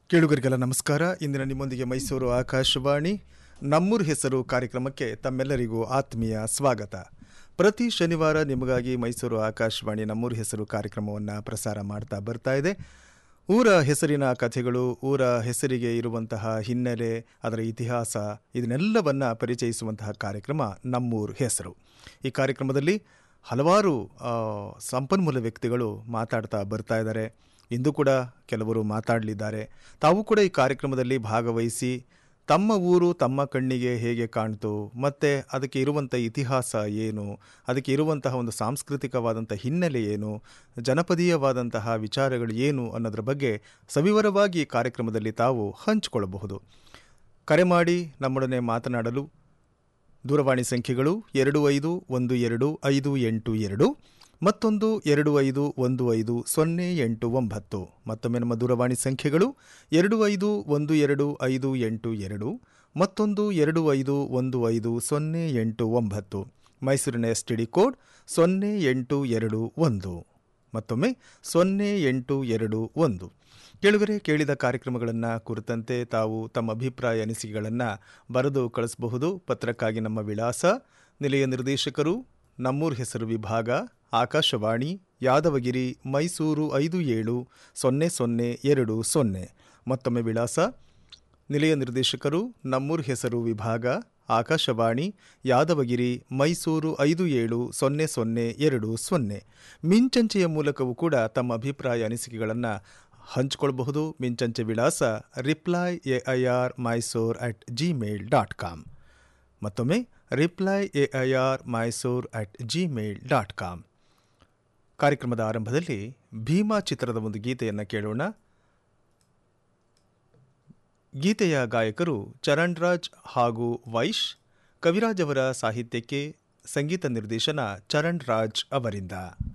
ಕೇಳುಗರಿಗೆಲ್ಲ ನಮಸ್ಕಾರ ಇಂದಿನ ನಿಮ್ಮೊಂದಿಗೆ ಮೈಸೂರು ಆಕಾಶವಾಣಿ ನಮ್ಮೂರು ಹೆಸರು ಕಾರ್ಯಕ್ರಮಕ್ಕೆ ತಮ್ಮೆಲ್ಲರಿಗೂ ಆತ್ಮೀಯ ಸ್ವಾಗತ ಪ್ರತಿ ಶನಿವಾರ ನಿಮಗಾಗಿ ಮೈಸೂರು ಆಕಾಶವಾಣಿ ನಮ್ಮೂರು ಹೆಸರು ಕಾರ್ಯಕ್ರಮವನ್ನು ಪ್ರಸಾರ ಮಾಡ್ತಾ ಬರ್ತಾ ಇದೆ ಊರ ಹೆಸರಿನ ಕಥೆಗಳು ಊರ ಹೆಸರಿಗೆ ಇರುವಂತಹ ಹಿನ್ನೆಲೆ ಅದರ ಇತಿಹಾಸ ಇದನ್ನೆಲ್ಲವನ್ನ ಪರಿಚಯಿಸುವಂತಹ ಕಾರ್ಯಕ್ರಮ ನಮ್ಮೂರು ಹೆಸರು ಈ ಕಾರ್ಯಕ್ರಮದಲ್ಲಿ ಹಲವಾರು ಆ, ಸಂಪನ್ಮೂಲ ವ್ಯಕ್ತಿಗಳು ಮಾತಾಡ್ತಾ ಬರ್ತಾ ಇದ್ದಾರೆ ಇಂದು ಕೂಡ ಕೆಲವರು ಮಾತಾಡಲಿದ್ದಾರೆ ತಾವು ಕೂಡ ಈ ಕಾರ್ಯಕ್ರಮದಲ್ಲಿ ಭಾಗವಹಿಸಿ ತಮ್ಮ ಊರು ತಮ್ಮ ಕಣ್ಣಿಗೆ ಹೇಗೆ ಕಾಣ್ತು ಮತ್ತು ಅದಕ್ಕೆ ಇರುವಂಥ ಇತಿಹಾಸ ಏನು ಅದಕ್ಕೆ ಇರುವಂತಹ ಒಂದು ಸಾಂಸ್ಕೃತಿಕವಾದಂಥ ಹಿನ್ನೆಲೆ ಏನು ಜನಪದೀಯವಾದಂತಹ ವಿಚಾರಗಳು ಏನು ಅನ್ನೋದ್ರ ಬಗ್ಗೆ ಸವಿವರವಾಗಿ ಈ ಕಾರ್ಯಕ್ರಮದಲ್ಲಿ ತಾವು ಹಂಚಿಕೊಳ್ಳಬಹುದು ಕರೆ ಮಾಡಿ ನಮ್ಮೊಡನೆ ಮಾತನಾಡಲು ದೂರವಾಣಿ ಸಂಖ್ಯೆಗಳು ಎರಡು ಐದು ಒಂದು ಎರಡು ಐದು ಎಂಟು ಎರಡು ಮತ್ತೊಂದು ಎರಡು ಐದು ಒಂದು ಐದು ಸೊನ್ನೆ ಎಂಟು ಒಂಬತ್ತು ಮತ್ತೊಮ್ಮೆ ನಮ್ಮ ದೂರವಾಣಿ ಸಂಖ್ಯೆಗಳು ಎರಡು ಐದು ಒಂದು ಎರಡು ಐದು ಎಂಟು ಎರಡು ಮತ್ತೊಂದು ಎರಡು ಐದು ಒಂದು ಐದು ಸೊನ್ನೆ ಎಂಟು ಒಂಬತ್ತು ಮೈಸೂರಿನ ಎಸ್ ಟಿ ಡಿ ಕೋಡ್ ಸೊನ್ನೆ ಎಂಟು ಎರಡು ಒಂದು ಮತ್ತೊಮ್ಮೆ ಸೊನ್ನೆ ಎಂಟು ಎರಡು ಒಂದು ಕೇಳುಗರೆ ಕೇಳಿದ ಕಾರ್ಯಕ್ರಮಗಳನ್ನು ಕುರಿತಂತೆ ತಾವು ತಮ್ಮ ಅಭಿಪ್ರಾಯ ಅನಿಸಿಕೆಗಳನ್ನು ಬರೆದು ಕಳಿಸಬಹುದು ಪತ್ರಕ್ಕಾಗಿ ನಮ್ಮ ವಿಳಾಸ ನಿಲಯ ನಿರ್ದೇಶಕರು ನಮ್ಮೂರು ಹೆಸರು ವಿಭಾಗ ಆಕಾಶವಾಣಿ ಯಾದವಗಿರಿ ಮೈಸೂರು ಐದು ಏಳು ಸೊನ್ನೆ ಸೊನ್ನೆ ಎರಡು ಸೊನ್ನೆ ಮತ್ತೊಮ್ಮೆ ವಿಳಾಸ ನಿಲಯ ನಿರ್ದೇಶಕರು ನಮ್ಮೂರು ಹೆಸರು ವಿಭಾಗ ಆಕಾಶವಾಣಿ ಯಾದವಗಿರಿ ಮೈಸೂರು ಐದು ಏಳು ಸೊನ್ನೆ ಸೊನ್ನೆ ಎರಡು ಸೊನ್ನೆ ಮಿಂಚಂಚೆಯ ಮೂಲಕವೂ ಕೂಡ ತಮ್ಮ ಅಭಿಪ್ರಾಯ ಅನಿಸಿಕೆಗಳನ್ನು ಹಂಚಿಕೊಳ್ಳಬಹುದು ಮಿಂಚಂಚೆ ವಿಳಾಸ reply A I R Mysore at Gmail dot com ಮತ್ತೊಮ್ಮೆ reply A I R Mysore at Gmail dot com ಕಾರ್ಯಕ್ರಮದ ಆರಂಭದಲ್ಲಿ ಭೀಮಾ ಚಿತ್ರದ ಒಂದು ಗೀತೆಯನ್ನು ಕೇಳೋಣ ಗೀತೆಯ ಗಾಯಕರು ಚರಣ್ ರಾಜ್ ಹಾಗೂ ವೈಶ್ ಕವಿರಾಜ್ ಅವರ ಸಾಹಿತ್ಯಕ್ಕೆ ಸಂಗೀತ ನಿರ್ದೇಶನ ಚರಣ್ ರಾಜ್ ಅವರಿಂದ